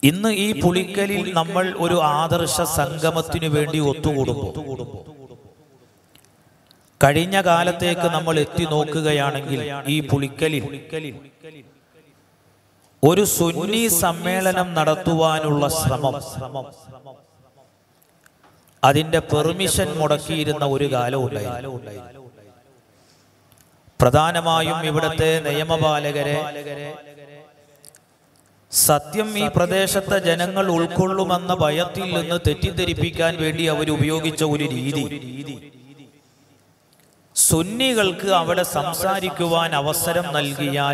ഇന്ന് ഈ പുളിക്കലിൽ നമ്മൾ ഒരു ആദർശ സംഗമത്തിനു വേണ്ടി ഒത്തുകൂടുമ്പോൾ കഴിഞ്ഞ കാലത്തേക്ക് നമ്മൾ എത്തി നോക്കുകയാണെങ്കിൽ ഈ പുളിക്കലിൽ ഒരു സുന്നി സമ്മേളനം നടത്തുവാനുള്ള ശ്രമം അതിന്റെ പെർമിഷൻ മുടക്കിയിരുന്ന ഒരു കാലം ഉണ്ടായിരുന്നു പ്രധാനമായും ഇവിടുത്തെ നിയമപാലകരെ സത്യം ഈ പ്രദേശത്തെ ജനങ്ങൾ ഉൾക്കൊള്ളുമെന്ന ഭയത്തിൽ നിന്ന് തെറ്റിദ്ധരിപ്പിക്കാൻ വേണ്ടി അവർ ഉപയോഗിച്ച ഒരു രീതി സുന്നികൾക്ക് അവിടെ സംസാരിക്കുവാൻ അവസരം നൽകിയാൽ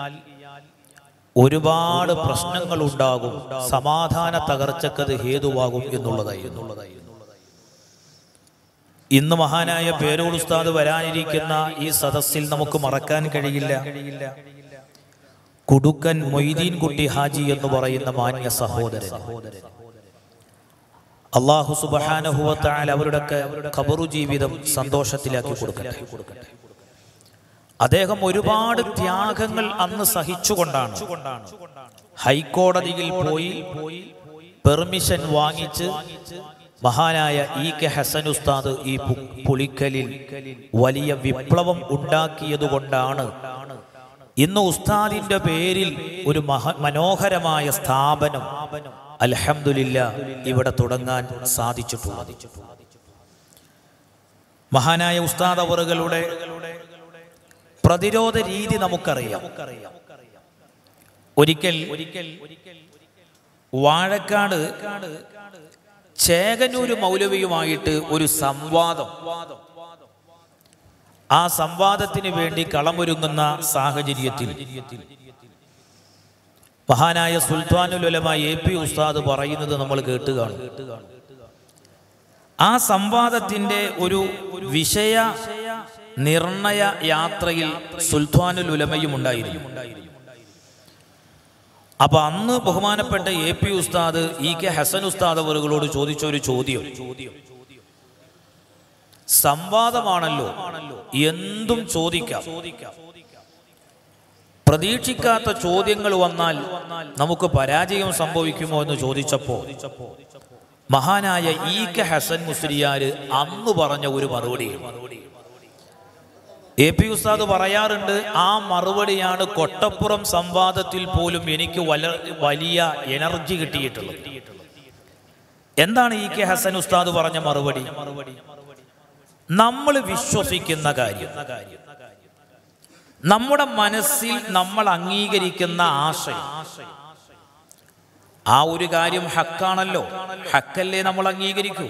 ഒരുപാട് പ്രശ്നങ്ങൾ ഉണ്ടാകും സമാധാന തകർച്ചക്കത് ഹേതുവാകും എന്നുള്ളതായിരുന്നു ഇന്ന് മഹാനായ പേരോൾ ഉസ്താദ് വരാനിരിക്കുന്ന ഈ സദസ്സിൽ നമുക്ക് മറക്കാൻ കഴിയില്ല കുടുക്കൻ മൊയ്തീൻ കുട്ടി ഹാജി എന്ന് പറയുന്ന മാന്യ സഹോദരൻ അള്ളാഹു സുബഹാനഹുവത്താൽ അവരുടെ ഖബറു ജീവിതം സന്തോഷത്തിലാക്കി കൊടുക്കട്ടെ അദ്ദേഹം ഒരുപാട് ത്യാഗങ്ങൾ അന്ന് സഹിച്ചുകൊണ്ടാണ് ഹൈക്കോടതിയിൽ പോയി പെർമിഷൻ വാങ്ങിച്ച് മഹാനായ ഇ കെ ഹസൻ ഉസ്താദ് ഈ പു- പുളിക്കലിൽ വലിയ വിപ്ലവം ഉണ്ടാക്കിയതുകൊണ്ടാണ് ഇന്ന് ഉസ്താദിന്റെ പേരിൽ ഒരു മഹ മനോഹരമായ സ്ഥാപനം അൽഹംദുലില്ല ഇവിടെ തുടങ്ങാൻ സാധിച്ചിട്ടുള്ളത് മഹാനായ ഉസ്താദ് അവറുകളുടെ പ്രതിരോധ രീതി നമുക്കറിയാം ഒരിക്കൽ ഒരിക്കൽ വാഴക്കാട് ചേകനൂര് മൗലവിയുമായിട്ട് ഒരു സംവാദം ആ സംവാദത്തിന് വേണ്ടി കളമൊരുങ്ങുന്ന സാഹചര്യത്തിൽ മഹാനായ സുൽത്താനുലമ എ പി ഉസ്താദ് പറയുന്നത് നമ്മൾ കേട്ട് കാണും ആ സംവാദത്തിന്റെ ഒരു വിഷയ നിർണയ യാത്രയിൽ സുൽത്താനുൽ ഉലമയും ഉണ്ടായിരുന്നു അപ്പൊ അന്ന് ബഹുമാനപ്പെട്ട എ പി ഉസ്താദ് ഇ കെ ഹസൻ ഉസ്താദ് അവറുകളോട് ചോദിച്ച ഒരു ചോദ്യം സംവാദമാണല്ലോ എന്തും ചോദിക്കാം പ്രതീക്ഷിക്കാത്ത ചോദ്യങ്ങൾ വന്നാൽ നമുക്ക് പരാജയം സംഭവിക്കുമോ എന്ന് ചോദിച്ചപ്പോ മഹാനായ ഇ കെ ഹസൻ മുസ്ലിയാര് അന്ന് പറഞ്ഞ ഒരു മറുപടി എ പി ഉസ്താദ് പറയാറുണ്ട് ആ മറുപടിയാണ് കൊട്ടപ്പുറം സംവാദത്തിൽ പോലും എനിക്ക് വല വലിയ എനർജി കിട്ടിയിട്ടുള്ളത് എന്താണ് ഇ കെ ഹസൻ ഉസ്താദ് പറഞ്ഞ മറുപടി നമ്മൾ വിശ്വസിക്കുന്ന കാര്യം നമ്മുടെ മനസ്സിൽ നമ്മൾ അംഗീകരിക്കുന്ന ആശയം ആ ഒരു കാര്യം ഹക്കാണല്ലോ ഹക്കല്ലേ നമ്മൾ അംഗീകരിക്കൂ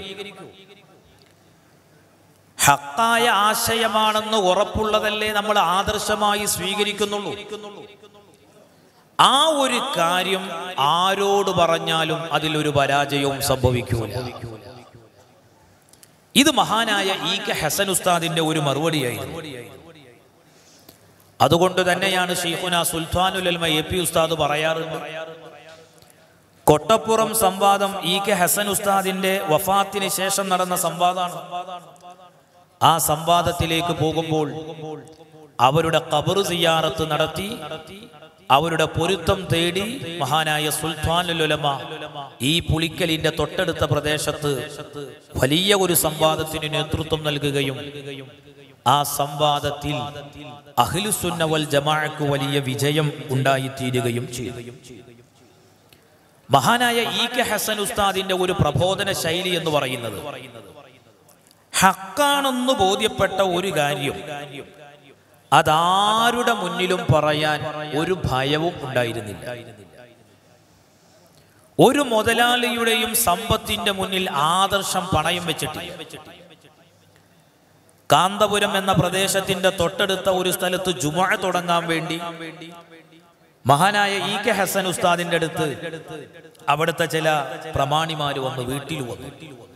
ഹക്കായ ആശയമാണെന്ന് ഉറപ്പുള്ളതല്ലേ നമ്മൾ ആദർശമായി സ്വീകരിക്കുന്നുള്ളൂ ആ ഒരു കാര്യം ആരോട് പറഞ്ഞാലും അതിലൊരു പരാജയവും സംഭവിക്കൂല ഇത് മഹാനായ ഇ കെ ഹസൻ ഉസ്താദിന്റെ ഒരു മറുപടിയായിരുന്നു അതുകൊണ്ട് തന്നെയാണ് ഷെയ്ഖുന സുൽത്താനുലൽമ എ പി ഉസ്താദ് പറയാറുണ്ട് കൊട്ടപ്പുറം സംവാദം ഇ കെ ഹസൻ ഉസ്താദിന്റെ വഫാത്തിന് ശേഷം നടന്ന സംവാദമാണ് ആ സംവാദത്തിലേക്ക് പോകുമ്പോൾ അവരുടെ കബറു സിയാറത്ത് നടത്തി അവരുടെ പൊരുത്തം തേടി മഹാനായ സുൽത്താനുലമ ഈ പുളിക്കലിന്റെ തൊട്ടടുത്ത പ്രദേശത്ത് വലിയ ഒരു സംവാദത്തിന് നേതൃത്വം നൽകുകയും ആ സംവാദത്തിൽ അഖിലുസുന്ന വൽ ജമാഅക്ക് വലിയ വിജയം ഉണ്ടായിത്തീരുകയും ചെയ്തു മഹാനായ ഇ കെ ഹസൻ ഉസ്താദിന്റെ ഒരു പ്രബോധന ശൈലി എന്ന് പറയുന്നത് ഹക്കാണെന്ന് ബോധ്യപ്പെട്ട ഒരു കാര്യം അതാരുടെ മുന്നിലും പറയാൻ ഒരു ഭയവും ഉണ്ടായിരുന്നില്ല ഒരു മുതലാളിയുടെയും സമ്പത്തിന്റെ മുന്നിൽ ആദർശം പണയം വെച്ചിട്ടില്ല കാന്തപുരം എന്ന പ്രദേശത്തിന്റെ തൊട്ടടുത്ത ഒരു സ്ഥലത്ത് ജുമ തുടങ്ങാൻ വേണ്ടി മഹാനായ ഇ കെ ഹസൻ ഉസ്താദിന്റെ അടുത്ത് അവിടുത്തെ ചില പ്രമാണിമാര് വന്ന് വീട്ടിൽ വന്നു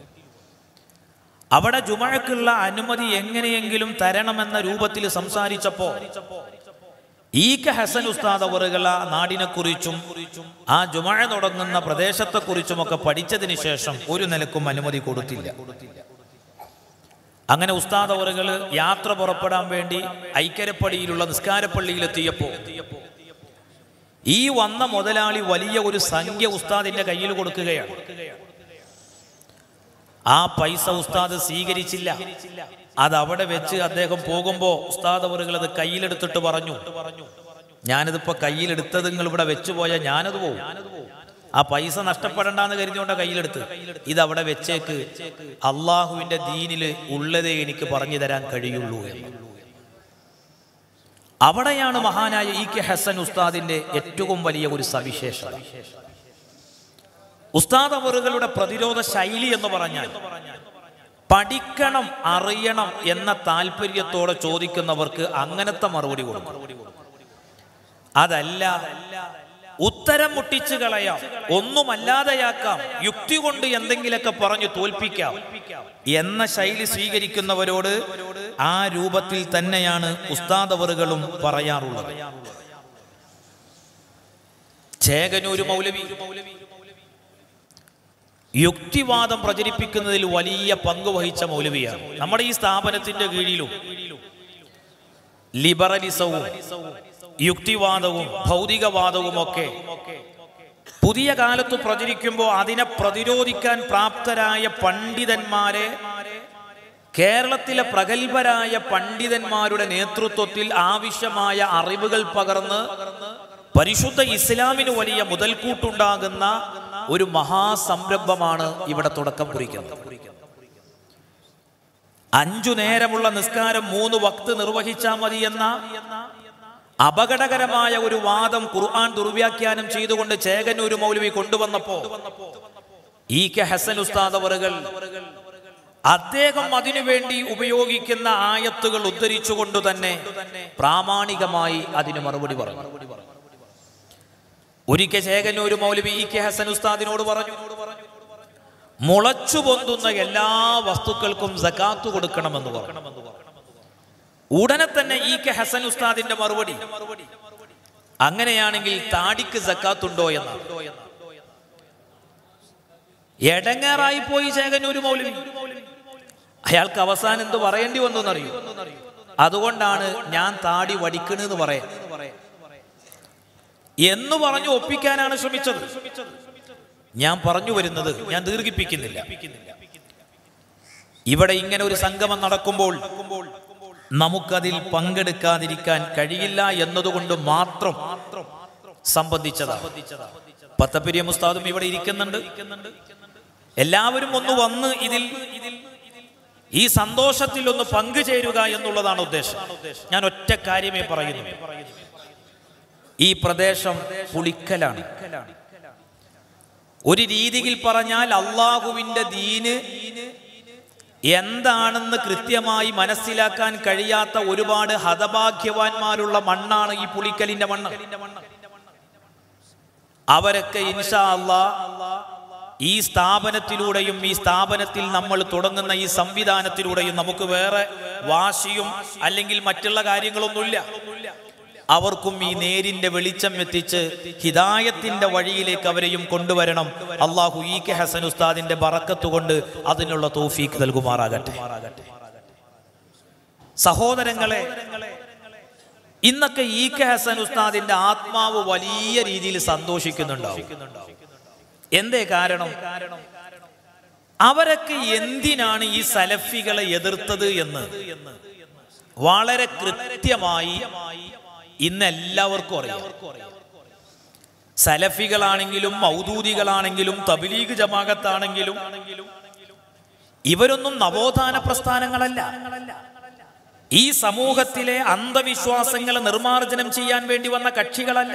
അവിടെ ജുമഴക്കുള്ള അനുമതി എങ്ങനെയെങ്കിലും തരണമെന്ന രൂപത്തിൽ സംസാരിച്ചപ്പോ ഈ കെ ഹസൻ ഉസ്താദ് അവറുകൾ ആ നാടിനെ കുറിച്ചും ആ ജുമഴ തുടങ്ങുന്ന പ്രദേശത്തെ കുറിച്ചുമൊക്കെ പഠിച്ചതിന് ശേഷം ഒരു നിലക്കും അനുമതി കൊടുത്തില്ല അങ്ങനെ ഉസ്താദ് അവറുകൾ യാത്ര പുറപ്പെടാൻ വേണ്ടി ഐക്കരപ്പടിയിലുള്ള നിസ്കാരപ്പള്ളിയിലെത്തിയപ്പോ ഈ വന്ന മുതലാളി വലിയ ഒരു സംഖ്യ ഉസ്താദിന്റെ കയ്യിൽ കൊടുക്കുകയാണ് ആ പൈസ ഉസ്താദ് സ്വീകരിച്ചില്ല അത് അവിടെ വെച്ച് അദ്ദേഹം പോകുമ്പോ ഉസ്താദ് അവറുകൾ അത് കയ്യിലെടുത്തിട്ട് പറഞ്ഞു ഞാനിതിപ്പോ കയ്യിലെടുത്തത് നിങ്ങൾ ഇവിടെ വെച്ചു പോയാൽ ഞാനത് പോകും ആ പൈസ നഷ്ടപ്പെടണ്ടെന്ന് കരുതിയോണ്ട കയ്യിലെടുത്ത് ഇത് അവിടെ വെച്ചേക്ക് അള്ളാഹുവിന്റെ ദീനില് ഉള്ളതേ എനിക്ക് പറഞ്ഞു തരാൻ കഴിയുള്ളൂ എന്ന് അവിടെയാണ് മഹാനായ ഇ കെ ഹസൻ ഉസ്താദിന്റെ ഏറ്റവും വലിയ ഒരു സവിശേഷത ഉസ്താദ് അവറുകളുടെ പ്രതിരോധ ശൈലി എന്ന് പറഞ്ഞാൽ പഠിക്കണം അറിയണം എന്ന താല്പര്യത്തോടെ ചോദിക്കുന്നവർക്ക് അങ്ങനത്തെ മറുപടി കൊടുക്കും അതല്ല ഉത്തരം മുട്ടിച്ചു കളയാം ഒന്നുമല്ലാതെയാക്കാം യുക്തി കൊണ്ട് എന്തെങ്കിലുമൊക്കെ പറഞ്ഞു തോൽപ്പിക്കാം എന്ന ശൈലി സ്വീകരിക്കുന്നവരോട് ആ രൂപത്തിൽ തന്നെയാണ് ഉസ്താദവറുകളും പറയാറുള്ളത് ചേകനൂര് മൗലവി യുക്തിവാദം പ്രചരിപ്പിക്കുന്നതിൽ വലിയ പങ്ക് വഹിച്ച മൗലവിയാണ് നമ്മുടെ ഈ സ്ഥാപനത്തിന്റെ കീഴിലും ലിബറലിസവും യുക്തിവാദവും ഭൗതികവാദവും ഒക്കെ പുതിയ കാലത്ത് പ്രചരിക്കുമ്പോൾ അതിനെ പ്രതിരോധിക്കാൻ പ്രാപ്തരായ പണ്ഡിതന്മാരെ കേരളത്തിലെ പ്രഗത്ഭരായ പണ്ഡിതന്മാരുടെ നേതൃത്വത്തിൽ ആവശ്യമായ അറിവുകൾ പകർന്ന് പരിശുദ്ധ ഇസ്ലാമിന് വലിയ മുതൽക്കൂട്ടുണ്ടാകുന്ന ഒരു മഹാസംരംഭമാണ് ഇവിടെ തുടക്കം കുറിക്കുന്നത് അഞ്ചു നേരമുള്ള നിസ്കാരം മൂന്ന് വക്ത് നിർവഹിച്ചാൽ മതി എന്ന അപകടകരമായ ഒരു വാദം ഖുർആൻ ദുർവ്യാഖ്യാനം ചെയ്തുകൊണ്ട് ചേകന്നൂർ മൗലവി കൊണ്ടുവന്നപ്പോ ഇ കെ ഹസൻ ഉസ്താദ് അവറുകൾ അദ്ദേഹം അതിനുവേണ്ടി ഉപയോഗിക്കുന്ന ആയത്തുകൾ ഉദ്ധരിച്ചുകൊണ്ട് തന്നെ പ്രാമാണികമായി അതിന് മറുപടി പറഞ്ഞു ഒരിക്കൽ ചേകന്നൂർ മൗലവി ഇ കെ ഹസൻ ഉസ്താദിനോട് പറഞ്ഞു മുളച്ചു പൊന്തുന്ന എല്ലാ വസ്തുക്കൾക്കും സക്കാത്ത് കൊടുക്കണമെന്ന് പറഞ്ഞു ഉടനെ തന്നെ ഇ കെ ഹസൻ ഉസ്താദിന്റെ മറുപടി അങ്ങനെയാണെങ്കിൽ താടിക്ക് സക്കാത്തുണ്ടോ എന്നാണ് എടങ്ങാറായി പോയി ചേകന്നൂര് മൗലവി അയാൾക്ക് അവസാനം എന്ത് പറയേണ്ടി വന്നു എന്നറിയൂ അതുകൊണ്ടാണ് ഞാൻ താടി വടിക്കണെന്ന് പറയാം എന്ന് പറഞ്ഞു ഒപ്പിക്കാനാണ് ശ്രമിച്ചത് ഞാൻ പറഞ്ഞു വരുന്നത് ഞാൻ ദീർഘിപ്പിക്കുന്നില്ല ഇവിടെ ഇങ്ങനെ ഒരു സംഗമം നടക്കുമ്പോൾ നമുക്കതിൽ പങ്കെടുക്കാതിരിക്കാൻ കഴിയില്ല എന്നതുകൊണ്ട് മാത്രം സംബന്ധിച്ചതാണ് പത്തപ്പിരിയ മുസ്താദും ഇവിടെ ഇരിക്കുന്നുണ്ട് എല്ലാവരും ഒന്ന് വന്ന് ഇതിൽ ഈ സന്തോഷത്തിൽ ഒന്ന് പങ്കുചേരുക എന്നുള്ളതാണ് ഉദ്ദേശം ഞാൻ ഒറ്റ കാര്യമേ പറയുന്നു ഈ പ്രദേശം പുളിക്കലാണ് ഒരു രീതിയിൽ പറഞ്ഞാൽ അള്ളാഹുവിന്റെ ദീന് എന്താണെന്ന് കൃത്യമായി മനസ്സിലാക്കാൻ കഴിയാത്ത ഒരുപാട് ഹതഭാഗ്യവാന്മാരുള്ള മണ്ണാണ് ഈ പുളിക്കലിന്റെ മണ്ണ് അവരൊക്കെ ഇൻഷാ അള്ളാ ഈ സ്ഥാപനത്തിലൂടെയും ഈ സ്ഥാപനത്തിൽ നമ്മൾ തുടങ്ങുന്ന ഈ സംവിധാനത്തിലൂടെയും നമുക്ക് വേറെ വാശിയും അല്ലെങ്കിൽ മറ്റുള്ള കാര്യങ്ങളൊന്നുമില്ല അവർക്കും ഈ നേരിന്റെ വെളിച്ചം എത്തിച്ച് ഹിദായത്തിന്റെ വഴിയിലേക്ക് അവരെയും കൊണ്ടുവരണം അള്ളാഹു ഇ കെ ഹസൻ ഉസ്താദിന്റെ ബറക്കത്ത് കൊണ്ട് അതിനുള്ള തോഫീക്ക് നൽകുമാറാകട്ടെ സഹോദരങ്ങളെ ഇന്നൊക്കെ ഇ കെ ഹസൻ ഉസ്താദിന്റെ ആത്മാവ് വലിയ രീതിയിൽ സന്തോഷിക്കുന്നുണ്ടാവും എന്തേ കാരണം അവരൊക്കെ എന്തിനാണ് ഈ സലഫികളെ എതിർത്തത് എന്ന് വളരെ കൃത്യമായി ഇന്ന് എല്ലാവർക്കും അറിയാം സലഫികളാണെങ്കിലും മൗദൂദികളാണെങ്കിലും തബ്ലീഗ് ജമാഅത്താണെങ്കിലും ഇവരൊന്നും നവോത്ഥാന പ്രസ്ഥാനങ്ങളല്ല ഈ സമൂഹത്തിലെ അന്ധവിശ്വാസങ്ങളെ നിർമാർജനം ചെയ്യാൻ വേണ്ടി വന്ന കക്ഷികളല്ല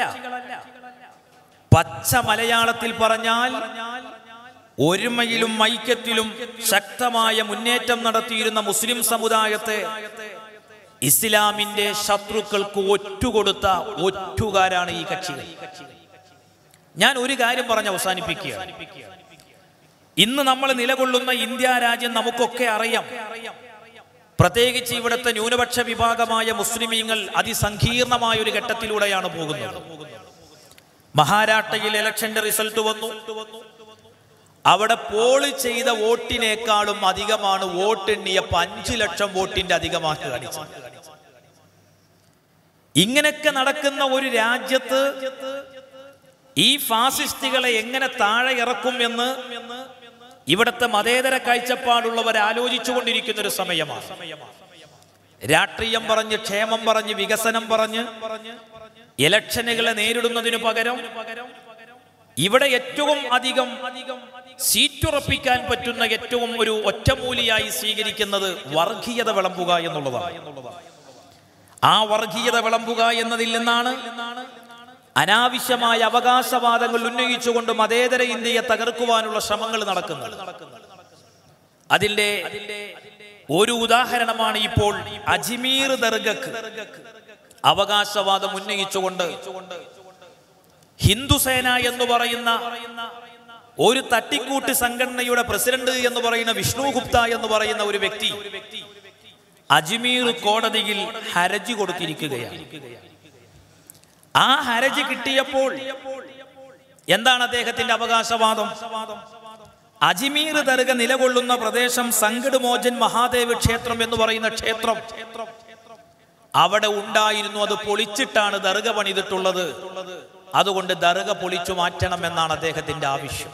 പച്ച മലയാളത്തിൽ പറഞ്ഞാൽ ഒരുമയിലും ഐക്യത്തിലും ശക്തമായ മുന്നേറ്റം നടത്തിയിരുന്ന മുസ്ലിം സമുദായത്തെ ഇസ്ലാമിന്റെ ശത്രുക്കൾക്ക് ഒറ്റുകൊടുത്ത ഒറ്റുകാരാണ് ഈ കക്ഷികൾ ഞാൻ ഒരു കാര്യം പറഞ്ഞ് അവസാനിപ്പിക്കുക ഇന്ന് നമ്മൾ നിലകൊള്ളുന്ന ഇന്ത്യ രാജ്യം നമുക്കൊക്കെ അറിയാം പ്രത്യേകിച്ച് ഇവിടുത്തെ ന്യൂനപക്ഷ വിഭാഗമായ മുസ്ലിമീങ്ങൾ അതിസങ്കീർണമായ ഒരു ഘട്ടത്തിലൂടെയാണ് പോകുന്നത് മഹാരാഷ്ട്രയിൽ ഇലക്ഷന്റെ റിസൾട്ട് വന്നു അവിടെ പോള് ചെയ്ത വോട്ടിനേക്കാളും അധികമാണ് വോട്ടെണ്ണിയപ്പോ അഞ്ചു ലക്ഷം വോട്ടിന്റെ അധികമാണ് കാണിച്ചത് ഇങ്ങനെയൊക്കെ നടക്കുന്ന ഒരു രാജ്യത്ത് ഈ ഫാസിസ്റ്റുകളെ എങ്ങനെ താഴെ ഇറക്കും എന്ന് ഇവിടുത്തെ മതേതര കാഴ്ചപ്പാടുള്ളവർ ആലോചിച്ചുകൊണ്ടിരിക്കുന്ന ഒരു സമയമാണ് രാഷ്ട്രീയം പറഞ്ഞ് ക്ഷേമം പറഞ്ഞ് വികസനം പറഞ്ഞ് ഇലക്ഷനുകളെ നേരിടുന്നതിനു പകരം ഇവിടെ ഏറ്റവും അധികം സീറ്റുറപ്പിക്കാൻ പറ്റുന്ന ഏറ്റവും ഒരു ഒറ്റമൂലിയായി സ്വീകരിക്കുന്നത് വർഗീയത വിളമ്പുക എന്നുള്ളതാണ് ആ വർഗീയത വിളമ്പുക എന്നതിൽ നിന്നാണ് അനാവശ്യമായ അവകാശവാദങ്ങൾ ഉന്നയിച്ചുകൊണ്ട് മതേതര ഇന്ത്യയെ തകർക്കുവാനുള്ള ശ്രമങ്ങൾ നടക്കുന്നത് അതിന്റെ ഒരു ഉദാഹരണമാണ് ഇപ്പോൾ അജ്മീർ ദർഗക്ക് അവകാശവാദം ഉന്നയിച്ചുകൊണ്ട് ഹിന്ദുസേന എന്ന് പറയുന്ന ഒരു തട്ടിക്കൂട്ട് സംഘടനയുടെ പ്രസിഡന്റ് എന്ന് പറയുന്ന വിഷ്ണു ഗുപ്ത എന്ന് പറയുന്ന ഒരു വ്യക്തി അജ്മീർ കോടതിയിൽ ഹരജി കൊടുത്തിരിക്കുകയാണ് ആ ഹരജി കിട്ടിയപ്പോൾ എന്താണ് അദ്ദേഹത്തിന്റെ അവകാശവാദം അജ്മീർ ദർഗ നിലകൊള്ളുന്ന പ്രദേശം സങ്കട് മോചൻ മഹാദേവ് ക്ഷേത്രം എന്ന് പറയുന്ന ക്ഷേത്രം അവിടെ ഉണ്ടായിരുന്നു അത് പൊളിച്ചിട്ടാണ് ദർഗ പണിതിട്ടുള്ളത് അതുകൊണ്ട് ദർഗ പൊളിച്ചു മാറ്റണം എന്നാണ് അദ്ദേഹത്തിന്റെ ആവശ്യം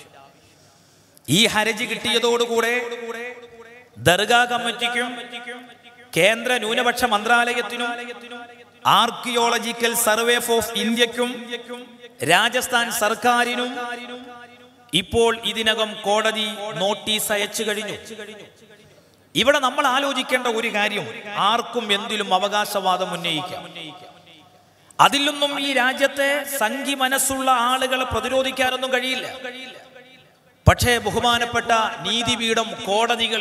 ഈ ഹരജി കിട്ടിയതോടുകൂടെ ദർഗാ കമ്മിറ്റിക്കും കേന്ദ്ര ന്യൂനപക്ഷ മന്ത്രാലയത്തിനും ആർക്കിയോളജിക്കൽ സർവേ ഓഫ് ഇന്ത്യക്കും രാജസ്ഥാൻ സർക്കാരിനും ഇപ്പോൾ ഇതിനകം കോടതി നോട്ടീസ് അയച്ചു കഴിഞ്ഞു ഇവിടെ നമ്മൾ ആലോചിക്കേണ്ട ഒരു കാര്യം ആർക്കും എന്തിലും അവകാശവാദം ഉന്നയിക്കാം അതിലൊന്നും ഈ രാജ്യത്തെ സംഘി മനസ്സുള്ള ആളുകളെ പ്രതിരോധിക്കാനൊന്നും കഴിയില്ല പക്ഷേ ബഹുമാനപ്പെട്ട നീതിപീഠം കോടതികൾ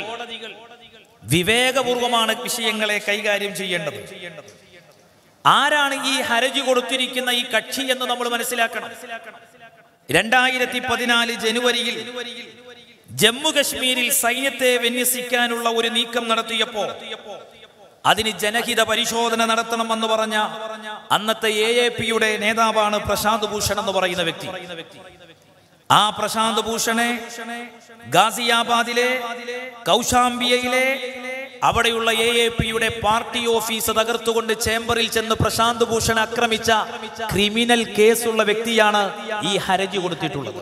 വിവേകപൂർവമാണ് വിഷയങ്ങളെ കൈകാര്യം ചെയ്യേണ്ടത് ആരാണ് ഈ ഹരജി കൊടുത്തിരിക്കുന്ന ഈ കക്ഷി എന്ന് നമ്മൾ മനസ്സിലാക്കണം രണ്ടായിരത്തി പതിനാല് ജനുവരിയിൽ ജമ്മു കശ്മീരിൽ സൈന്യത്തെ വിന്യസിക്കാനുള്ള ഒരു നീക്കം നടത്തിയപ്പോ അതിന് ജനഹിത പരിശോധന നടത്തണമെന്ന് പറഞ്ഞ അന്നത്തെ എ എ പിയുടെ നേതാവാണ് പ്രശാന്ത് ഭൂഷൺ എന്ന് പറയുന്ന വ്യക്തി ആ പ്രശാന്ത് ഭൂഷണെ ഗാസിയാബാദിലെ കൗശാംബിയയിലെ അവിടെയുള്ള എ എ പിയുടെ പാർട്ടി ഓഫീസ് തകർത്തുകൊണ്ട് ചേംബറിൽ ചെന്ന് പ്രശാന്ത് ഭൂഷൺ ആക്രമിച്ച ക്രിമിനൽ കേസുള്ള വ്യക്തിയാണ് ഈ ഹരജി കൊടുത്തിട്ടുള്ളത്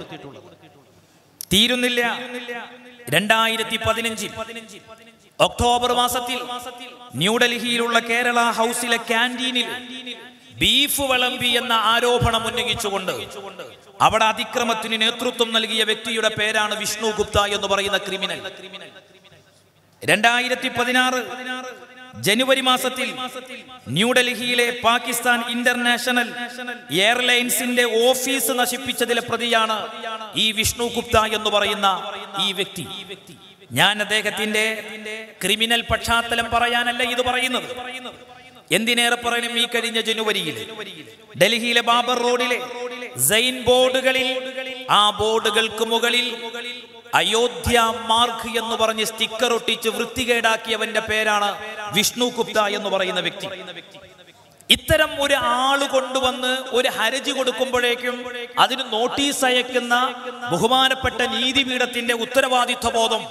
തീരുന്നില്ല രണ്ടായിരത്തി പതിനഞ്ചിൽ ഒക്ടോബർ മാസത്തിൽ ന്യൂഡൽഹിയിലുള്ള കേരള ഹൗസിലെ ക്യാൻറ്റീനിൽ ബീഫ് വിളമ്പി എന്ന ആരോപണം ഉന്നയിച്ചുകൊണ്ട് അവിടെ അതിക്രമത്തിന് നേതൃത്വം നൽകിയ വ്യക്തിയുടെ പേരാണ് വിഷ്ണു ഗുപ്ത എന്ന് പറയുന്ന ക്രിമിനൽ രണ്ടായിരത്തി പതിനാറ് ജനുവരി മാസത്തിൽ ന്യൂഡൽഹിയിലെ പാകിസ്ഥാൻ ഇന്റർനാഷണൽ എയർലൈൻസിന്റെ ഓഫീസ് നശിപ്പിച്ചതിലെ പ്രതിയാണ് ഈ വിഷ്ണു ഗുപ്ത എന്ന് പറയുന്ന ഈ വ്യക്തി ഞാൻ അദ്ദേഹത്തിന്റെ ക്രിമിനൽ പശ്ചാത്തലം പറയാനല്ല ഇത് പറയുന്നത് എന്തിനേറെ പറയണം ഈ കഴിഞ്ഞ ജനുവരിയിൽ ഡൽഹിയിലെ ബാബർ റോഡിലെ സൈൻ ബോർഡുകളിൽ ആ ബോർഡുകൾക്ക് മുകളിൽ അയോധ്യ മാർക്ക് എന്ന് പറഞ്ഞ് സ്റ്റിക്കർ ഒട്ടിച്ച് വൃത്തികേടാക്കിയവന്റെ പേരാണ് വിഷ്ണു ഗുപ്ത എന്ന് പറയുന്ന വ്യക്തി ഇത്തരം ഒരു ആള് കൊണ്ടുവന്ന് ഒരു ഹരജി കൊടുക്കുമ്പോഴേക്കും അതിന് നോട്ടീസ് അയക്കുന്ന ബഹുമാനപ്പെട്ട നീതിപീഠത്തിന്റെ ഉത്തരവാദിത്വ ബോധം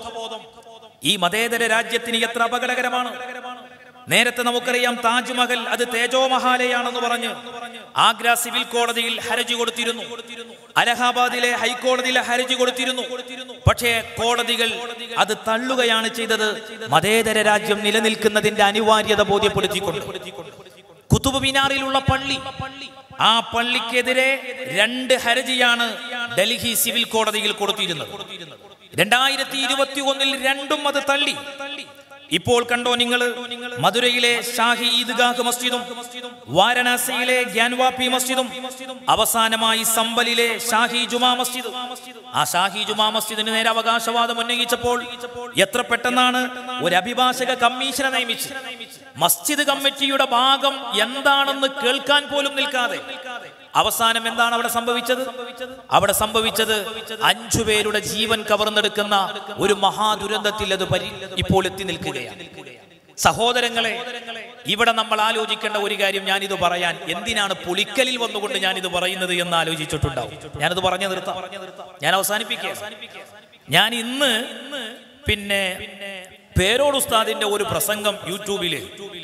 ഈ മതേതര രാജ്യത്തിന് എത്ര അപകടകരമാണ് നേരത്തെ നമുക്കറിയാം താജ്മഹൽ അത് തേജോമഹാലയാണെന്ന് പറഞ്ഞ് ആഗ്ര സിവിൽ കോടതിയിൽ ഹർജി കൊടുത്തിരുന്നു അലഹാബാദിലെ ഹൈക്കോടതിയിലെ ഹർജി കൊടുത്തിരുന്നു പക്ഷേ കോടതികൾ അത് തള്ളുകയാണ് ചെയ്തത് മതേതര രാജ്യം നിലനിൽക്കുന്നതിന്റെ അനിവാര്യത ബോധ്യപ്പെടുത്തിക്കൊണ്ട് കുത്തുബ് മിനാറിലുള്ള പള്ളി ആ പള്ളിക്കെതിരെ രണ്ട് ഹർജിയാണ് ഡൽഹി സിവിൽ കോടതിയിൽ കൊടുത്തിരുന്നത് രണ്ടായിരത്തി ഇരുപത്തി ഒന്നിൽ രണ്ടും അത് തള്ളി ഇപ്പോൾ കണ്ടോ നിങ്ങൾ മധുരയിലെ ഷാഹി ഈദ്ഗാഹ് മസ്ജിദും വാരണാസിയിലെ ഗ്യാൻവാപ്പി മസ്ജിദും അവസാനമായി സമ്പലിലെ ഷാഹി ജുമാ മസ്ജിദ് ആ ഷാഹി ജുമാ മസ്ജിദിന് നേരെ അവകാശവാദം ഉന്നയിച്ചപ്പോൾ എത്ര പെട്ടെന്നാണ് ഒരു അഭിഭാഷക കമ്മീഷനെ നിയമിച്ച് മസ്ജിദ് കമ്മിറ്റിയുടെ ഭാഗം എന്താണെന്ന് കേൾക്കാൻ പോലും നിൽക്കാതെ അവസാനം എന്താണ് അവിടെ സംഭവിച്ചത് അവിടെ സംഭവിച്ചത് അഞ്ചു പേരുടെ ജീവൻ കവർന്നെടുക്കുന്ന ഒരു മഹാദുരന്തത്തിൽ അത് പരി ഇപ്പോൾ എത്തി നിൽക്കുകയാണ് സഹോദരങ്ങളെ ഇവിടെ നമ്മൾ ആലോചിക്കേണ്ട ഒരു കാര്യം ഞാനിത് പറയാൻ എന്തിനാണ് പുളിക്കലിൽ വന്നുകൊണ്ട് ഞാനിത് പറയുന്നത് എന്ന് ആലോചിച്ചിട്ടുണ്ടാവും ഞാനത് പറഞ്ഞു നിർത്താം ഞാൻ അവസാനിപ്പിക്കുക ഞാൻ ഇന്ന് പിന്നെ പേരോട് ഉസ്താദിന്റെ ഒരു പ്രസംഗം യൂട്യൂബില്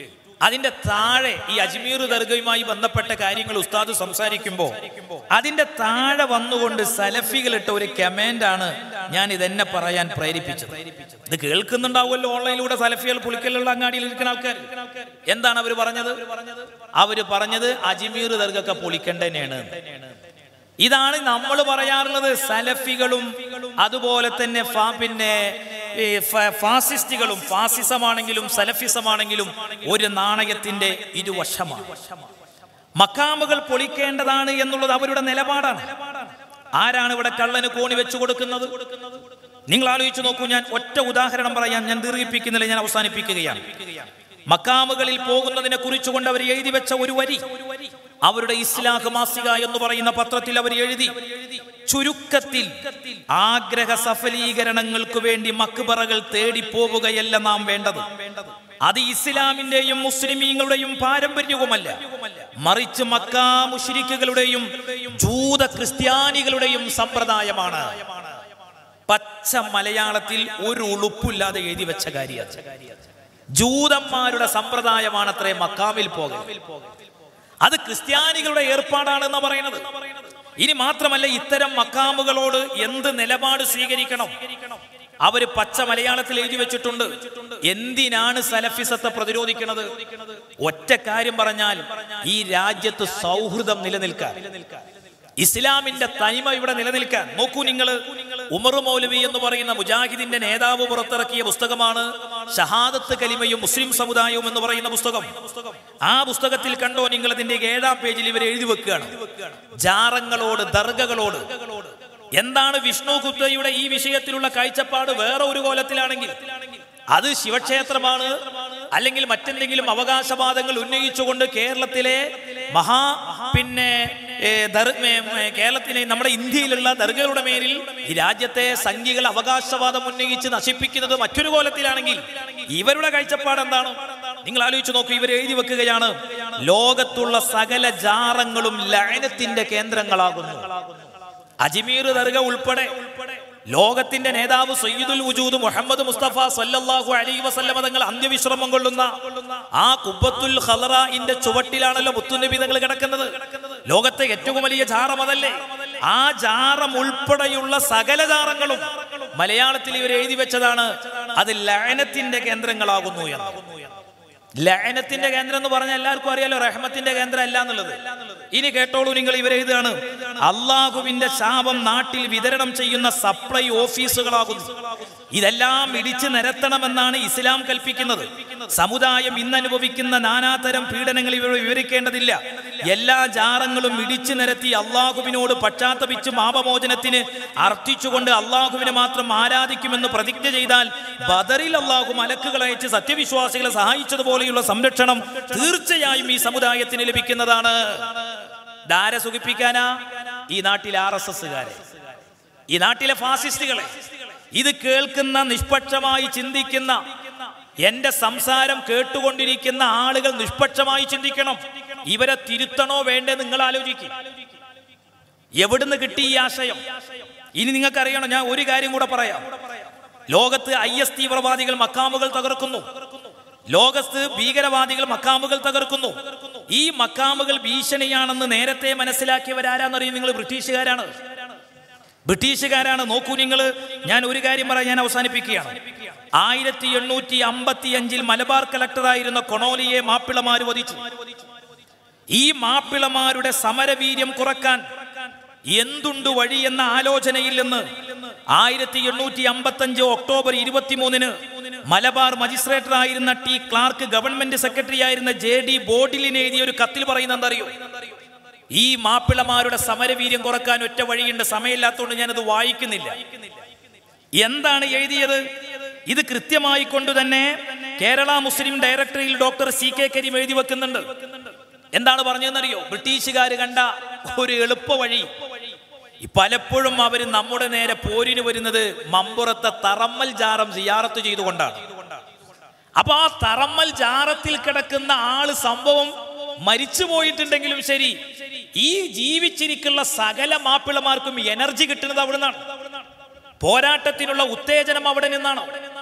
അതിന്റെ താഴെ ഈ അജ്മീർ ദർഗയുമായി ബന്ധപ്പെട്ട കാര്യങ്ങൾ ഉസ്താദ് സംസാരിക്കുമ്പോൾ അതിന്റെ താഴെ വന്നുകൊണ്ട് സലഫികളിട്ട ഒരു കമന്റ് ആണ് ഞാൻ ഇതെന്നെ പറയാൻ പ്രേരിപ്പിച്ചത് ഇത് കേൾക്കുന്നുണ്ടാവുമല്ലോ ഓൺലൈനിലൂടെ സലഫികൾ പുളിക്കലുള്ള അങ്ങാടിയിൽ ഇരിക്കുന്ന ആൾക്കാർ എന്താണ് അവർ പറഞ്ഞത് അവര് പറഞ്ഞത് അജ്മീർ ദർഗൊക്കെ പൊളിക്കണ്ടനെയാണ് ഇതാണ് നമ്മൾ പറയാറുള്ളത് സലഫികളും അതുപോലെ തന്നെ ഫാ പിന്നെ ഈ ഫ- ഫാസിസ്റ്റുകളും ഫാസിസമാണെങ്കിലും സലഫിസമാണെങ്കിലും ഒരു നാണയത്തിന്റെ ഇരുവശമാണ് മക്കാമുകൾ പൊളിക്കേണ്ടതാണ് എന്നുള്ളത് അവരുടെ നിലപാടാണ് ആരാണ് ഇവിടെ കള്ളന് കോണി വെച്ചു കൊടുക്കുന്നത് നിങ്ങൾ ആലോചിച്ച് നോക്കൂ ഞാൻ ഒറ്റ ഉദാഹരണം പറയാം ഞാൻ ദീർഘിപ്പിക്കുന്നില്ല ഞാൻ അവസാനിപ്പിക്കുകയാണ് മക്കാമുകളിൽ പോകുന്നതിനെ കുറിച്ചുകൊണ്ട് അവർ എഴുതി വെച്ച ഒരു വരി അവരുടെ ഇസ്ലാഹ് മാസിക എന്ന് പറയുന്ന പത്രത്തിൽ അവർ എഴുതി ചുരുക്കത്തിൽ ആഗ്രഹ സഫലീകരണങ്ങൾക്ക് വേണ്ടി മക്ബറകൾ തേടി പോവുകയല്ല നാം വേണ്ടത് അത് ഇസ്ലാമിന്റെയും മുസ്ലിമീങ്ങളുടെയും പാരമ്പര്യവുമല്ല മറിച്ച് മക്കാ മുഷിരിക്കുകളുടെയും ജൂത ക്രിസ്ത്യാനികളുടെയും സമ്പ്രദായമാണ് പച്ച മലയാളത്തിൽ ഒരു ഉളുപ്പില്ലാതെ എഴുതി വെച്ച കാര്യം ജൂതന്മാരുടെ സമ്പ്രദായമാണ് അത്രേ മക്കാമിൽ പോകൽ അത് ക്രിസ്ത്യാനികളുടെ ഏർപ്പാടാണെന്ന് പറയുന്നത് ഇനി മാത്രമല്ല ഇത്തരം മക്കാമുകളോട് എന്ത് നിലപാട് സ്വീകരിക്കണം അവര് പച്ച മലയാളത്തിൽ എഴുതി വെച്ചിട്ടുണ്ട് എന്തിനാണ് സലഫിസത്തെ പ്രതിരോധിക്കുന്നത് ഒറ്റ കാര്യം പറഞ്ഞാൽ ഈ രാജ്യത്ത് സൗഹൃദം നിലനിൽക്കാൻ ഇസ്ലാമിന്റെ തനിമ ഇവിടെ നിലനിൽക്കാൻ നോക്കൂ നിങ്ങൾ ഉമർ മൗലവി എന്ന് പറയുന്ന മുജാഹിദിന്റെ നേതാവ് പുറത്തിറക്കിയ പുസ്തകമാണ് ഷഹാദത്ത് കലിമയും മുസ്ലിം സമുദായവും എന്ന് പറയുന്ന പുസ്തകം ആ പുസ്തകത്തിൽ കണ്ടോ നിങ്ങൾ അതിന്റെ ഏഴാം പേജിൽ ഇവർ എഴുതി വെക്കുകയാണ് ജാറങ്ങളോട് ദർഗകളോട് എന്താണ് വിഷ്ണു ഗുപ്തയുടെ ഈ വിഷയത്തിലുള്ള കാഴ്ചപ്പാട് വേറെ ഒരു കോലത്തിലാണെങ്കിൽ അത് ശിവക്ഷേത്രമാണ് അല്ലെങ്കിൽ മറ്റെന്തെങ്കിലും അവകാശവാദങ്ങൾ ഉന്നയിച്ചുകൊണ്ട് കേരളത്തിലെ മഹാ പിന്നെ ഏ, ദർ- ഏ, ഏ, കേരളത്തിലെ നമ്മുടെ ഇന്ത്യയിലുള്ള ദർഗകളുടെ മേലിൽ ഈ രാജ്യത്തെ സംഘികൾ അവകാശവാദം ഉന്നയിച്ച് നശിപ്പിക്കുന്നത് മറ്റൊരു കോലത്തിലാണെങ്കിൽ ഇവരുടെ കാഴ്ചപ്പാട് എന്താണ് നിങ്ങൾ ആലോചിച്ച് നോക്കൂ ഇവർ എഴുതി വെക്കുകയാണ് ലോകത്തുള്ള സകല ജാറങ്ങളും ലയനത്തിന്റെ കേന്ദ്രങ്ങളാകുന്നു അജ്മീർ ദർഗ ഉൾപ്പെടെ ലോകത്തിന്റെ നേതാവ് സയ്യിദുൽ വജൂദ് മുഹമ്മദ് മുസ്തഫ സല്ലല്ലാഹു അലൈഹി വസല്ലമ തങ്ങൾ അന്ത്യവിശ്രമം കൊള്ളുന്ന ആ കുബ്ബത്തുൽ ഖലറയിന്റെ ചുവട്ടിലാണല്ലോ മുത്തുനബി തങ്ങൾ കിടക്കുന്നത് ലോകത്തെ ഏറ്റവും വലിയ ജാറം അതല്ലേ ആ ജാറം ഉൾപ്പെടെയുള്ള സകല ജാറങ്ങളും മലയാളത്തിൽ ഇവർ എഴുതി വെച്ചതാണ് അത് ലയനത്തിന്റെ കേന്ദ്രങ്ങളാകുന്നു എന്ന് ലയനത്തിന്റെ കേന്ദ്രം എന്ന് പറഞ്ഞാൽ എല്ലാവർക്കും അറിയാലോ റഹ്മത്തിന്റെ കേന്ദ്രം അല്ല എന്നുള്ളത് ഇനി കേട്ടോളൂ നിങ്ങൾ ഇവരെഴുതാണ് അള്ളാഹുവിന്റെ ശാപം നാട്ടിൽ വിതരണം ചെയ്യുന്ന സപ്ലൈ ഓഫീസുകളാകുന്നു ഇതെല്ലാം ഇടിച്ചു നിരത്തണമെന്നാണ് ഇസ്ലാം കൽപ്പിക്കുന്നത് സമുദായം ഇന്ന് അനുഭവിക്കുന്ന നാനാതരം പീഡനങ്ങൾ ഇവർ വിവരിക്കേണ്ടതില്ല എല്ലാ ജാറങ്ങളും ഇടിച്ചു നിരത്തി അള്ളാഹുവിനോട് പശ്ചാത്തപിച്ച് പാപമോചനത്തിന് അർത്ഥിച്ചുകൊണ്ട് അള്ളാഹുവിനെ മാത്രം ആരാധിക്കുമെന്ന് പ്രതിജ്ഞ ചെയ്താൽ ബദറിൽ അള്ളാഹു മലക്കുകൾ അയച്ച് സത്യവിശ്വാസികളെ സഹായിച്ചതുപോലെയുള്ള സംരക്ഷണം തീർച്ചയായും ഈ സമുദായത്തിന് ലഭിക്കുന്നതാണ് ധാര സുഖിപ്പിക്കാനാ ഈ നാട്ടിലെ ആർ എസ് എസ്സുകാരെ ഈ നാട്ടിലെ ഫാസിസ്റ്റുകളെ ഇത് കേൾക്കുന്ന നിഷ്പക്ഷമായി ചിന്തിക്കുന്ന എന്റെ സംസാരം കേട്ടുകൊണ്ടിരിക്കുന്ന ആളുകൾ നിഷ്പക്ഷമായി ചിന്തിക്കണം ഇവരെ തിരുത്തണോ വേണ്ടേ നിങ്ങൾ ആലോചിക്കും എവിടുന്ന് കിട്ടി ഈ ആശയം ഇനി നിങ്ങൾക്ക് അറിയണം ഞാൻ ഒരു കാര്യം കൂടെ പറയാം ലോകത്ത് ഐ എസ് തീവ്രവാദികൾ മക്കാമുകൾ തകർക്കുന്നു ലോകത്ത് ഭീകരവാദികൾ മക്കാമുകൾ തകർക്കുന്നു ഈ മക്കാമുകൾ ഭീഷണിയാണെന്ന് നേരത്തെ മനസ്സിലാക്കിയവരാരാന്നറിയും നിങ്ങൾ ബ്രിട്ടീഷുകാരാണ് ബ്രിട്ടീഷുകാരാണ് നോക്കൂ നിങ്ങൾ ഞാൻ ഒരു കാര്യം പറയാൻ ഞാൻ അവസാനിപ്പിക്കുകയാണ് ആയിരത്തി എണ്ണൂറ്റി അമ്പത്തി അഞ്ചിൽ മലബാർ കലക്ടറായിരുന്ന കൊണോലിയെ മാപ്പിളമാര് വധിച്ചു ഈ മാപ്പിളമാരുടെ സമരവീര്യം കുറക്കാൻ എന്തുണ്ട് വഴി എന്ന ആലോചനയിൽ നിന്ന് ആയിരത്തി എണ്ണൂറ്റി അമ്പത്തി അഞ്ച് ഒക്ടോബർ ഇരുപത്തിമൂന്നിന് മലബാർ മജിസ്ട്രേറ്ററായിരുന്ന ടി ക്ലാർക്ക് ഗവൺമെന്റ് സെക്രട്ടറി ആയിരുന്ന ജെ ഡി ബോഡിലിന് എഴുതിയ ഒരു കത്തിൽ പറയുന്ന എന്തറിയോ ഈ മാപ്പിളമാരുടെ സമരവീര്യം കുറക്കാൻ ഒറ്റ വഴിയുണ്ട് സമയമില്ലാത്തതുകൊണ്ട് ഞാനത് വായിക്കുന്നില്ല എന്താണ് എഴുതിയത് ഇത് കൃത്യമായി കൊണ്ട് തന്നെ കേരള മുസ്ലിം ഡയറക്ടറിയിൽ ഡോക്ടർ സി കെ കരീം എഴുതി വെക്കുന്നുണ്ട് എന്താണ് പറഞ്ഞതെന്നറിയോ ബ്രിട്ടീഷുകാർ കണ്ട ഒരു എളുപ്പ വഴി ഈ പലപ്പോഴും അവർ നമ്മുടെ നേരെ പോരിന് വരുന്നത് മമ്പുറത്തെ തറമ്മൽ ജാറം സിയാറത്ത് ചെയ്തുകൊണ്ടാണ് അപ്പൊ ആ തറമ്മൽ ജാറത്തിൽ കിടക്കുന്ന ആള് സംഭവം മരിച്ചു പോയിട്ടുണ്ടെങ്കിലും ശരി ഈ ജീവിച്ചിരിക്കുന്ന സകല മാപ്പിളമാർക്കും എനർജി കിട്ടുന്നത് അവിടെ നിന്നാണ് പോരാട്ടത്തിനുള്ള ഉത്തേജനം അവിടെ നിന്നാണ്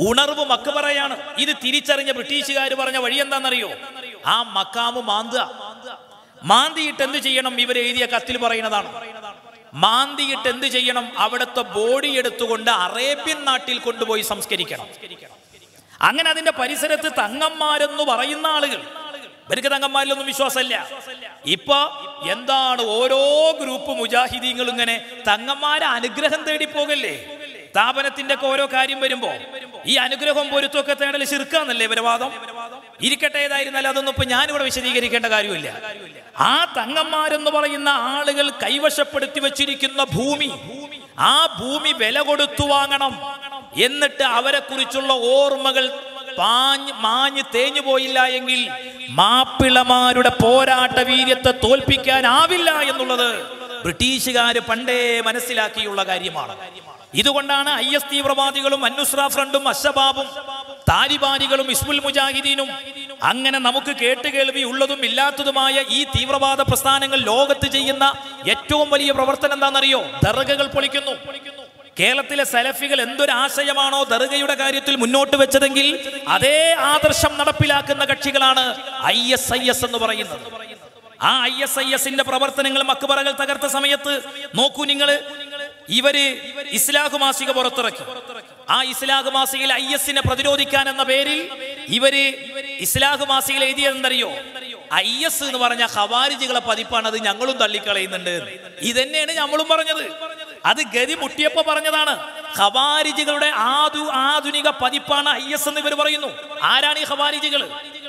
ഉണർവ് മക്കബറയാണ് ഇത് തിരിച്ചറിഞ്ഞ ബ്രിട്ടീഷുകാർ പറഞ്ഞ വഴി എന്താണെന്നറിയോ ആ മക്കാമ് മാന്തുക മാന്തിയിട്ട് എന്ത് ചെയ്യണം ഇവർ എഴുതിയ കത്തിൽ പറയുന്നതാണ് മാന്തിയിട്ട് എന്ത് ചെയ്യണം അവിടുത്തെ ബോഡി എടുത്തുകൊണ്ട് അറേബ്യൻ നാട്ടിൽ കൊണ്ടുപോയി സംസ്കരിക്കണം അങ്ങനെ അതിന്റെ പരിസരത്ത് തങ്ങന്മാരെന്ന് പറയുന്ന ആളുകൾ ഇവർക്ക് തങ്ങന്മാരിലൊന്നും വിശ്വാസമില്ല ഇപ്പൊ എന്താണ് ഓരോ ഗ്രൂപ്പ് മുജാഹിദീങ്ങൾ ഇങ്ങനെ തങ്ങന്മാരെ അനുഗ്രഹം തേടി പോകല്ലേ സ്ഥാപനത്തിന്റെ ഒക്കെ ഓരോ കാര്യം വരുമ്പോ ഈ അനുഗ്രഹം പൊരുത്തമൊക്കെ തേടൽ ശിർക്കാന്നല്ലേ ഇവരെ വാദം ഇരിക്കട്ടെ ഏതായിരുന്നാലും അതൊന്നും ഇപ്പൊ ഞാനിവിടെ വിശദീകരിക്കേണ്ട കാര്യമില്ല ആ തങ്ങന്മാരെന്ന് പറയുന്ന ആളുകൾ കൈവശപ്പെടുത്തി വെച്ചിരിക്കുന്ന ഭൂമി ആ ഭൂമി വില കൊടുത്തു വാങ്ങണം എന്നിട്ട് അവരെ കുറിച്ചുള്ള ഓർമ്മകൾ പാഞ്ഞ് മാഞ്ഞ് തേഞ്ഞു പോയില്ല എങ്കിൽ മാപ്പിളമാരുടെ പോരാട്ട വീര്യത്തെ തോൽപ്പിക്കാനാവില്ല എന്നുള്ളത് ബ്രിട്ടീഷുകാര് പണ്ടേ മനസ്സിലാക്കിയുള്ള കാര്യമാണ് ഇതുകൊണ്ടാണ് ഐ എസ് തീവ്രവാദികളും അന്നുസ്ര ഫ്രണ്ടും അഷബാബും താലിബാനികളും ഇസ്മുൽ മുജാഹിദീനും അങ്ങനെ നമുക്ക് കേട്ടുകേൾവി ഉള്ളതും ഇല്ലാത്തതുമായ ഈ തീവ്രവാദ പ്രസ്ഥാനങ്ങൾ ലോകത്ത് ചെയ്യുന്ന ഏറ്റവും വലിയ പ്രവർത്തനം എന്താണെന്നറിയോ ദർഗകൾ പൊളിക്കുന്നു കേരളത്തിലെ സലഫികൾ എന്തൊരു ആശയമാണോ ദർഗയുടെ കാര്യത്തിൽ മുന്നോട്ട് വെച്ചതെങ്കിൽ അതേ ആദർശം നടപ്പിലാക്കുന്ന കക്ഷികളാണ് ഐ എസ് ഐ എസ് എന്ന് പറയുന്നത് ആ ഐ എസ് ഐ എസിന്റെ പ്രവർത്തനങ്ങൾ മക്ബറകൾ തകർത്ത സമയത്ത് നോക്കൂ നിങ്ങൾ ഇവര് ഇസ്ലാഹു മാസിക പുറത്തിറക്കി ആ ഇസ്ലാഹു മാസികയിൽ ഐ എസിനെ പ്രതിരോധിക്കാൻ എന്ന പേരിൽ ഇവര് ഇസ്ലാഹു മാസികയിൽ എഴുതിയതെന്തറിയോ ഐ എസ് എന്ന് പറഞ്ഞ ഹവാരിജികളെ പതിപ്പാണ് അത് ഞങ്ങളും തള്ളിക്കളയുന്നുണ്ട് ഇതന്നെയാണ് നമ്മളും പറഞ്ഞത് അത് ഗതി മുട്ടിയപ്പോ പറഞ്ഞതാണ് ഹവാരിജികളുടെ ആധു ആധുനിക പതിപ്പാണ് ഐ എസ് എന്ന് ഇവർ പറയുന്നു ആരാണ് ഈ ഹവാരിജികൾ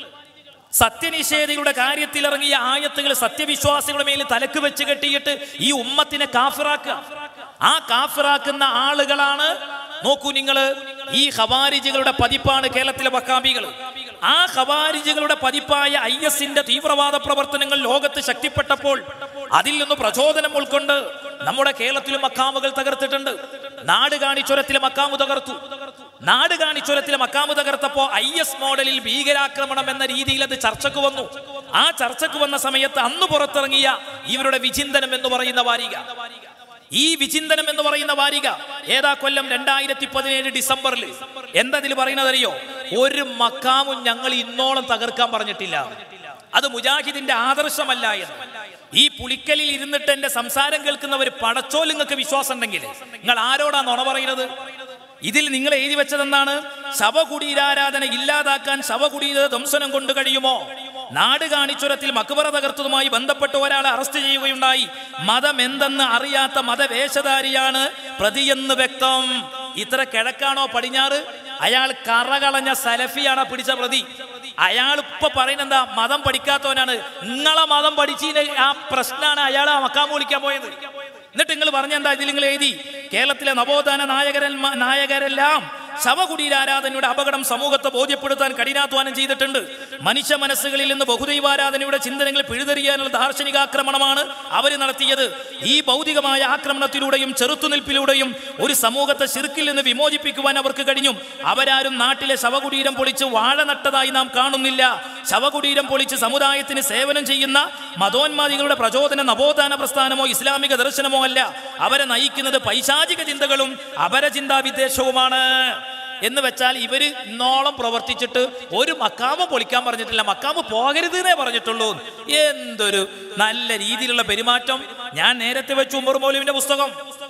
സത്യനിഷേധികളുടെ കാര്യത്തിൽ ഇറങ്ങിയ ആയത്തുകൾ സത്യവിശ്വാസികളുടെ മേൽ തലക്ക് വെച്ച് കെട്ടിയിട്ട് ഈ ഉമ്മത്തിനെ കാഫിറാക്കുക ആ കാഫിറാക്കുന്ന ആളുകളാണ് നോക്കൂ നിങ്ങൾ ഈ ഖവാരിജുകളുടെ പതിപ്പാണ് കേരളത്തിലെ വക്കാബികൾ ആ ഖവാരിജുകളുടെ പതിപ്പായ ഐ എസിന്റെ തീവ്രവാദ പ്രവർത്തനങ്ങൾ ലോകത്ത് ശക്തിപ്പെട്ടപ്പോൾ അതിൽ നിന്ന് പ്രചോദനം ഉൾക്കൊണ്ട് നമ്മുടെ കേരളത്തിലും മക്കാമുകൾ തകർത്തിട്ടുണ്ട് നാട് കാണിച്ചുരത്തിലെ മക്കാമു തകർത്തു നാട് കാണിച്ചുരത്തിലെ മക്കാമു തകർത്തപ്പോ ഐ എസ് മോഡലിൽ ഭീകരാക്രമണം എന്ന രീതിയിൽ അത് ചർച്ചക്ക് വന്നു ആ ചർച്ചക്ക് വന്ന സമയത്ത് അന്ന് പുറത്തിറങ്ങിയ ഇവരുടെ വിചിന്തനം എന്ന് പറയുന്ന വാരിക ഈ വിചിന്തനം എന്ന് പറയുന്ന വാരിക ഏതാ കൊല്ലം രണ്ടായിരത്തി പതിനേഴ് ഡിസംബറിൽ എന്തതിൽ പറയുന്നത് അറിയോ ഒരു മക്കാമും ഞങ്ങൾ ഇന്നോളം തകർക്കാൻ പറഞ്ഞിട്ടില്ല അത് മുജാഹിദിന്റെ ആദർശമല്ല എന്ന് ഈ പുളിക്കലിൽ ഇരുന്നിട്ട് എന്റെ സംസാരം കേൾക്കുന്നവർ പടച്ചോൽ നിങ്ങൾക്ക് വിശ്വാസം ഉണ്ടെങ്കിൽ നിങ്ങൾ ആരോടാ നുണ പറയുന്നത് ഇതിൽ നിങ്ങൾ എഴുതി വെച്ചതെന്താണ് ശവകുടീരാരാധന ഇല്ലാതാക്കാൻ ശവകുടീര ധ്വംസനം കൊണ്ട് കഴിയുമോ നാട് കാണിച്ചുരത്തിൽ മക്ബറ തകർത്തതുമായി ബന്ധപ്പെട്ട് ഒരാളെ അറസ്റ്റ് ചെയ്യുകയുണ്ടായി മതം എന്തെന്ന് അറിയാത്ത മതവേഷധാരിയാണ് പ്രതിയെന്ന് വ്യക്തം ഇത്ര കിഴക്കാണോ പടിഞ്ഞാറ് അയാൾ കറകളഞ്ഞ സലഫിയാണ് പിടിച്ച പ്രതി അയാൾ ഇപ്പൊ പറയുന്നത് എന്താ മതം പഠിക്കാത്തവനാണ് നിങ്ങളെ മതം പഠിച്ചതിന് ആ പ്രശ്നമാണ് അയാൾ ആ മക്കാമ വിളിക്കാൻ പോയത് എന്നിട്ട് നിങ്ങൾ പറഞ്ഞെന്താ ഇതിൽ നിങ്ങൾ എഴുതി കേരളത്തിലെ നവോത്ഥാന നായകരൻ നായകരെല്ലാം ശവകുടീരാരാധനയുടെ അപകടം സമൂഹത്തെ ബോധ്യപ്പെടുത്താൻ കഠിനാധ്വാനം ചെയ്തിട്ടുണ്ട് മനുഷ്യ മനസ്സുകളിൽ നിന്ന് ബഹുദൈവാരാധനയുടെ ചിന്തനങ്ങൾ പിഴുതെറിയാനുള്ള ദാർശനികാക്രമണമാണ് അവർ നടത്തിയത് ഈ ഭൗതികമായ ആക്രമണത്തിലൂടെയും ചെറുത്തുനിൽപ്പിലൂടെയും ഒരു സമൂഹത്തെ ശിർക്കിൽ നിന്ന് വിമോചിപ്പിക്കുവാൻ അവർക്ക് കഴിഞ്ഞു അവരാരും നാട്ടിലെ ശവകുടീരം പൊളിച്ച് വാഴ നട്ടതായി നാം കാണുന്നില്ല ശവകുടീരം പൊളിച്ച് സമുദായത്തിന് സേവനം ചെയ്യുന്ന മതോന്മാദികളുടെ പ്രചോദന നവോത്ഥാന പ്രസ്ഥാനമോ ഇസ്ലാമിക ദർശനമോ അല്ല അവരെ നയിക്കുന്നത് പൈശാചിക ചിന്തകളും അപരചിന്താ വിദ്വേഷവുമാണ് എന്ന് വെച്ചാൽ ഇവര് ഇന്നോളം പ്രവർത്തിച്ചിട്ട് ഒരു മക്കാമ പൊളിക്കാൻ പറഞ്ഞിട്ടില്ല മക്കാമ പോകരുത് എന്നേ പറഞ്ഞിട്ടുള്ളൂ എന്തൊരു നല്ല രീതിയിലുള്ള പെരുമാറ്റം ഞാൻ നേരത്തെ വെച്ചു ഉമർ മൗലുവിന്റെ പുസ്തകം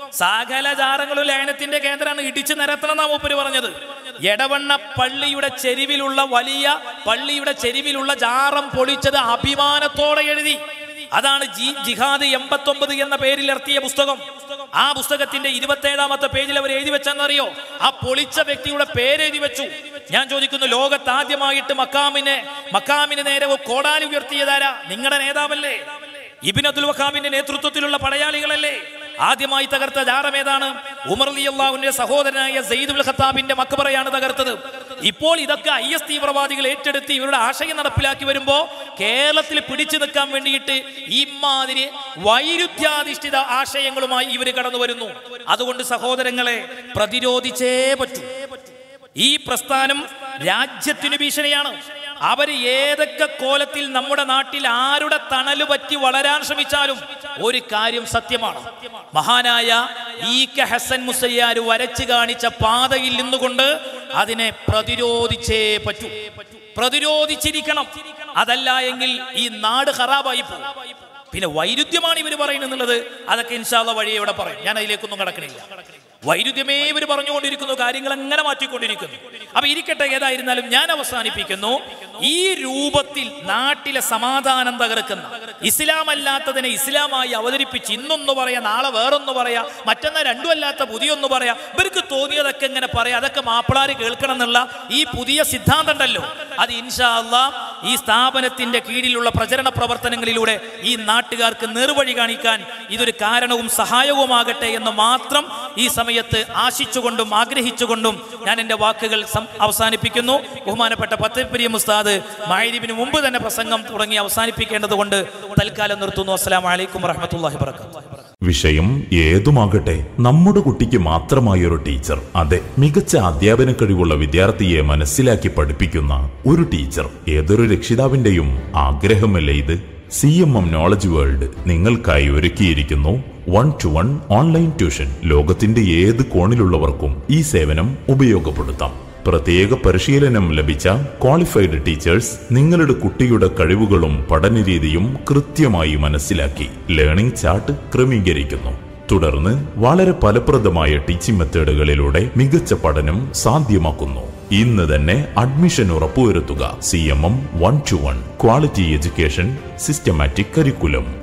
സകല ജാറങ്ങളും ലയനത്തിന്റെ കേന്ദ്രമാണ് ഇടിച്ചു നിരത്തണം എന്നാ മൂപ്പര് പറഞ്ഞത് എടവണ്ണ പള്ളിയുടെ ചെരിവിലുള്ള വലിയ പള്ളിയുടെ ചെരിവിലുള്ള ജാറം പൊളിച്ചത് അഭിമാനത്തോടെ എഴുതി അതാണ് ജി ജിഹാദ് എൺപത്തൊമ്പത് എന്ന പേരിൽ ഇറത്തിയ പുസ്തകം ആ പുസ്തകത്തിന്റെ ഇരുപത്തേഴാമത്തെ പേജിൽ അവർ എഴുതി വെച്ചെന്നറിയോ ആ പൊളിച്ച വ്യക്തിയുടെ പേര് എഴുതി വെച്ചു ഞാൻ ചോദിക്കുന്നു ലോകത്ത് ആദ്യമായിട്ട് മക്കാമിനെ മക്കാമിന് നേരെ കോടാലി ഉയർത്തിയതാരാ നിങ്ങളുടെ നേതാവല്ലേ ഇബിൻ അബ്ദുൽ വഹാബിന്റെ നേതൃത്വത്തിലുള്ള പടയാളികളല്ലേ ആദ്യമായി തകർത്ത ജാറം ഏതാണ് ഉമർ അലി അള്ളാഹുവിന്റെ സഹോദരനായ സെയ്ദുൽ ഖത്താബിന്റെ മക്ബറയാണ് തകർത്തത് ഇപ്പോൾ ഇതൊക്കെ ഐ എസ് തീവ്രവാദികൾ ഏറ്റെടുത്ത് ഇവരുടെ ആശയം നടപ്പിലാക്കി വരുമ്പോ കേരളത്തിൽ പിടിച്ചു നിൽക്കാൻ വേണ്ടിയിട്ട് ഇമാതിരി വൈരുദ്ധ്യാധിഷ്ഠിത ആശയങ്ങളുമായി ഇവർ കടന്നു വരുന്നു അതുകൊണ്ട് സഹോദരങ്ങളെ പ്രതിരോധിച്ചേ പറ്റൂ ഈ പ്രസ്ഥാനം രാജ്യത്തിന് ഭീഷണിയാണ് അവര് ഏതൊക്കെ കോലത്തിൽ നമ്മുടെ നാട്ടിൽ ആരുടെ തണല് പറ്റി വളരാൻ ശ്രമിച്ചാലും ഒരു കാര്യം സത്യമാണ് മഹാനായ ഈ കെ ഹസൻ മുസയ്യാർ വരച്ചു കാണിച്ച പാതയിൽ നിന്നുകൊണ്ട് അതിനെ പ്രതിരോധിച്ചേ പറ്റൂ പ്രതിരോധിച്ചിരിക്കണം അതല്ല എങ്കിൽ ഈ നാട് ഖറാബായി പോകും പിന്നെ വൈരുദ്ധ്യമാണ് ഇവർ പറയുന്നത് അതൊക്കെ ഇൻഷാല്ല വഴിയെ ഇവിടെ പറയും ഞാൻ അതിലേക്കൊന്നും കടക്കണില്ല വൈരുദ്ധ്യമേ ഇവർ പറഞ്ഞുകൊണ്ടിരിക്കുന്നു കാര്യങ്ങൾ അങ്ങനെ മാറ്റിക്കൊണ്ടിരിക്കുന്നു അപ്പൊ ഇരിക്കട്ടെ ഏതായിരുന്നാലും ഞാൻ അവസാനിപ്പിക്കുന്നു ഈ രൂപത്തിൽ നാട്ടിലെ സമാധാനം തകർക്കുന്ന ഇസ്ലാം അല്ലാത്തതിനെ ഇസ്ലാമായി അവതരിപ്പിച്ച് ഇന്നൊന്ന് പറയാ നാളെ വേറൊന്ന് പറയാ മറ്റന്നാ രണ്ടും അല്ലാത്ത പുതിയൊന്ന് പറയാ ഇവർക്ക് തോന്നിയതൊക്കെ ഇങ്ങനെ പറയാം അതൊക്കെ മാപ്പിളാര് കേൾക്കണം എന്നുള്ള ഈ പുതിയ സിദ്ധാന്തം ഉണ്ടല്ലോ അത് ഇൻഷാ അള്ളാ ഈ സ്ഥാപനത്തിന്റെ കീഴിലുള്ള പ്രചരണ പ്രവർത്തനങ്ങളിലൂടെ ഈ നാട്ടുകാർക്ക് നേർവഴി കാണിക്കാൻ ഇതൊരു കാരണവും സഹായവുമാകട്ടെ എന്ന് മാത്രം ഈ സമയത്ത് ആശിച്ചുകൊണ്ടും ആഗ്രഹിച്ചുകൊണ്ടും ഞാൻ എൻ്റെ വാക്കുകൾ സം- അവസാനിപ്പിക്കുന്നു ബഹുമാനപ്പെട്ട പത്തപ്പിരിയ മുസ്താദ് മായിരിബിന് മുമ്പ് തന്നെ പ്രസംഗം തുടങ്ങി അവസാനിപ്പിക്കേണ്ടതുകൊണ്ട് തൽക്കാലം നിർത്തുന്നു അസ്സലാമു അലൈക്കും വറഹ്മത്തുള്ളാഹി വബറകാതുഹു വിഷയം ഏതുമാകട്ടെ നമ്മുടെ കുട്ടിക്ക് മാത്രമായ ഒരു ടീച്ചർ അതെ മികച്ച അധ്യാപന കഴിവുള്ള വിദ്യാർത്ഥിയെ മനസ്സിലാക്കി പഠിപ്പിക്കുന്ന ഒരു ടീച്ചർ ഏതൊരു രക്ഷിതാവിന്റെയും ആഗ്രഹമല്ലേ ഇത് C M M knowledge world നിങ്ങൾക്കായി ഒരുക്കിയിരിക്കുന്നു one two one online tuition ലോകത്തിന്റെ ഏത് കോണിലുള്ളവർക്കും ഈ സേവനം ഉപയോഗപ്പെടുത്താം പ്രത്യേക പരിശീലനം ലഭിച്ച ക്വാളിഫൈഡ് ടീച്ചേഴ്സ് നിങ്ങളുടെ കുട്ടിയുടെ കഴിവുകളും പഠനരീതിയും കൃത്യമായി മനസ്സിലാക്കി ലേണിംഗ് ചാർട്ട് ക്രമീകരിക്കുന്നു തുടർന്ന് വളരെ ഫലപ്രദമായ ടീച്ചിങ് മെത്തേഡുകളിലൂടെ മികച്ച പഠനം സാധ്യമാക്കുന്നു ഇന്ന് തന്നെ അഡ്മിഷൻ ഉറപ്പുവരുത്തുക C M M one two one quality education systematic curriculum